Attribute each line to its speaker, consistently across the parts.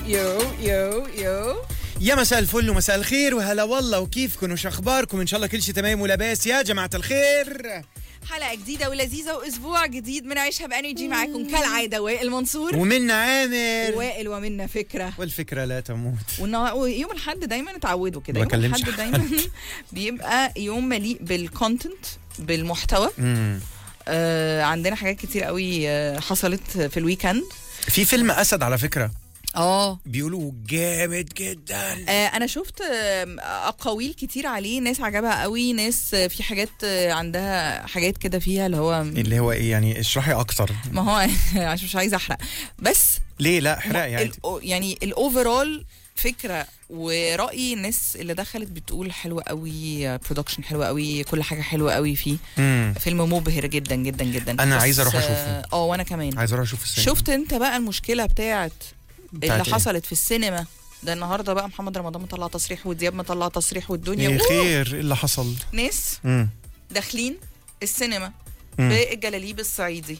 Speaker 1: يو يو يو
Speaker 2: يا مساء الفل ومساء الخير وهلا والله وكيفكم وش اخباركم ان شاء الله كل شيء تمام ولاباس يا جماعه الخير
Speaker 1: حلقة جديدة ولذيذة وأسبوع جديد من عيشها بأنرجي معاكم كالعادة وائل منصور
Speaker 2: ومنا عامر
Speaker 1: وائل ومنا فكرة
Speaker 2: والفكره لا تموت
Speaker 1: والنا- ويوم الحد دايما اتعودوا كده
Speaker 2: ما
Speaker 1: يوم
Speaker 2: بكلمش
Speaker 1: الحد دايما بيبقى يوم مليء بالكونتنت بالمحتوى
Speaker 2: مم.
Speaker 1: آه عندنا حاجات كتير قوي آه حصلت في الويكند
Speaker 2: في فيلم اسد على فكره
Speaker 1: اه
Speaker 2: بيقولوا جامد جدا
Speaker 1: آه، انا شفت آه، اقاويل كتير عليه ناس عجبها قوي ناس آه، في حاجات آه، عندها حاجات كده فيها اللي هو
Speaker 2: اللي هو ايه يعني اشرحي اكتر
Speaker 1: ما هو عشان مش عايزه احرق بس
Speaker 2: ليه لا احرقي يعني
Speaker 1: ال- يعني الاوفرول فكره وراي الناس اللي دخلت بتقول حلو قوي برودكشن حلو قوي كل حاجه حلوه قوي فيه
Speaker 2: مم.
Speaker 1: فيلم مبهر جدا جدا جدا
Speaker 2: أنا
Speaker 1: بس،
Speaker 2: عايز أروح
Speaker 1: آه،
Speaker 2: أشوفه.
Speaker 1: اه وانا كمان
Speaker 2: عايز اروح اشوف السينما
Speaker 1: شفت انت بقى المشكله بتاعت اللي
Speaker 2: بتاعت إيه؟
Speaker 1: حصلت في السينما ده النهارده بقى محمد رمضان مطلع تصريح ودياب مطلع تصريح والدنيا
Speaker 2: ايه
Speaker 1: أوه،
Speaker 2: خير ايه اللي حصل
Speaker 1: ناس
Speaker 2: مم.
Speaker 1: داخلين السينما
Speaker 2: مم.
Speaker 1: بالجلاليب الصعيدي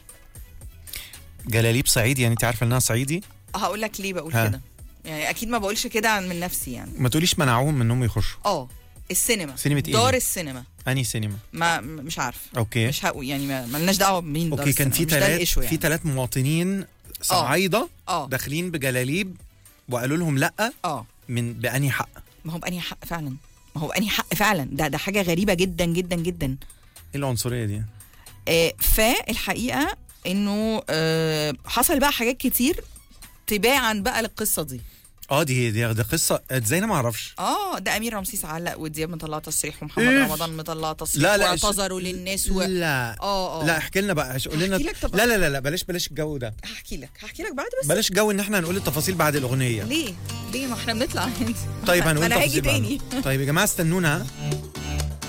Speaker 2: جلاليب صعيدي يعني انت عارفه انها صعيدي
Speaker 1: هقول لك ليه بقول
Speaker 2: ها.
Speaker 1: كده يعني اكيد ما بقولش كده عن من نفسي يعني
Speaker 2: ما تقوليش منعوهم من انهم يخشوا
Speaker 1: اه السينما
Speaker 2: سينما ايه
Speaker 1: دار السينما
Speaker 2: انهي سينما
Speaker 1: ما م- مش عارف
Speaker 2: اوكي
Speaker 1: مش هقول يعني ما ما لناش دعوه بمين دار
Speaker 2: اوكي كان في
Speaker 1: السينما، مش ده
Speaker 2: ثلاث
Speaker 1: الإيشو
Speaker 2: في
Speaker 1: يعني.
Speaker 2: ثلاث مواطنين صعايده
Speaker 1: اه
Speaker 2: داخلين بجلاليب وقالوا لهم لا
Speaker 1: اه
Speaker 2: من بأني حق
Speaker 1: ما هو بأنهي حق فعلا ما هو بأنهي حق فعلا ده ده حاجه غريبه جدا جدا جدا
Speaker 2: ايه العنصريه دي
Speaker 1: آه فالحقيقه انه آه حصل بقى حاجات كتير تباعا بقى للقصه دي
Speaker 2: اه دي دي, دي قصه ازاي انا ما اعرفش
Speaker 1: اه ده امير رمسيس علق ودياب مطلع تصريح ومحمد
Speaker 2: إيه؟
Speaker 1: رمضان مطلع تصريح
Speaker 2: لا، لا،
Speaker 1: واعتذروا للناس و...
Speaker 2: لا
Speaker 1: اه اه
Speaker 2: لا احكي لنا بقى قول لنا
Speaker 1: أحكي لك طب-
Speaker 2: لا لا لا لا بلاش بلاش الجو ده
Speaker 1: هحكي لك هحكي لك بعد بس
Speaker 2: بلاش جو ان احنا هنقول التفاصيل بعد الاغنيه
Speaker 1: ليه ليه ما احنا بنطلع عادي
Speaker 2: طيب
Speaker 1: ما
Speaker 2: هنقول
Speaker 1: انا هاجي
Speaker 2: تفاصيل
Speaker 1: تاني
Speaker 2: بعد. طيب يا جماعه استنونا ها